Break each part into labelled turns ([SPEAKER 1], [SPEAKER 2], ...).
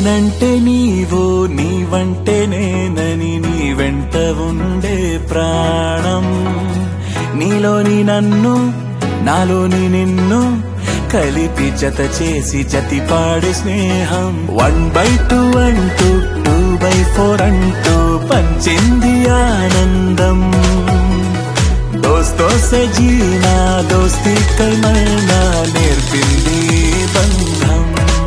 [SPEAKER 1] నేనంటే నీవో నీవంటే నేనని నీ వెంట ఉండే ప్రాణం నీలోని నన్ను నాలోని నిన్ను కలిపి జత చేసి జతి పాడే స్నేహం వన్ బై టూ అంటూ టూ బై ఫోర్ అంటూ పంచింది ఆనందం దోస్తో సజీనా దోస్తి కైమైనా నేర్పింది ఈ బంధం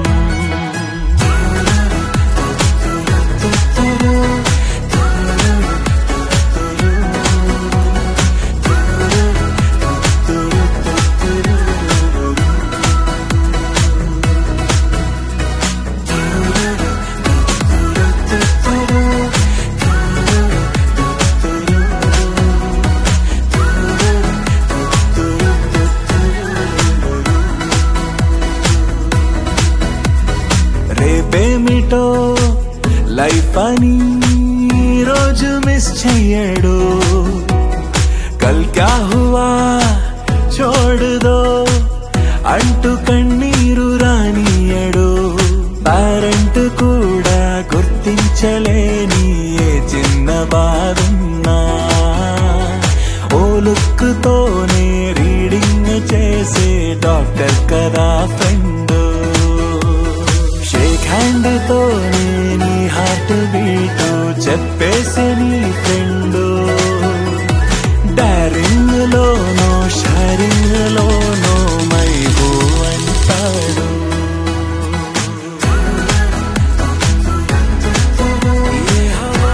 [SPEAKER 1] రేపేమిటో లైఫ్ అని ఈ రోజు మిస్ చెయ్యడు కల్ క్యా హువా చోడు దో అంటూ కన్నీరు రానియడు పేరెంట్ కూడా గుర్తించలేని ఏ చిన్న బాధున్నా ఓ లుక్తోనే రీడింగ్ చేసే డాక్టర్ కదా ఫ్రెండ్ షేక్ హ్యాండ్ తోనే నీ హార్ట్ బీట్ చెప్పేసి నీ ఫ్రెండ్ డారింగ్ లోనో షారింగ్ లోనో మైబో అంటాడు ఏ హవా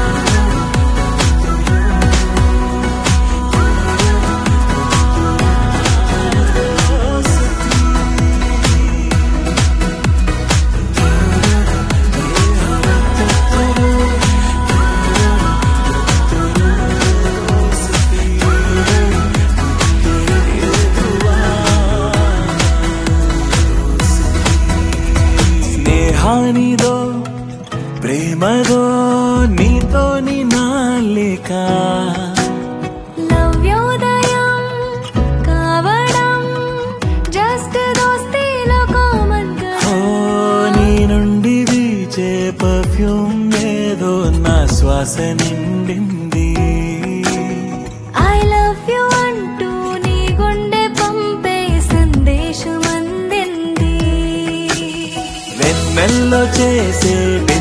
[SPEAKER 1] స్నేహానిదో ప్రేమదో నీతో నాలేక
[SPEAKER 2] నవ్యోదయం కావడం జస్ట్ దోస్తీలో కామన్
[SPEAKER 1] ఓ నీ నుండి వీచే పర్ఫ్యూమ్ ఏదో నా శ్వాస నిండింది
[SPEAKER 2] ఐ లవ్ యు అంటూ నీ గుండె పంపే సందేశం అందింది
[SPEAKER 1] వెన్నెల్లో చేసే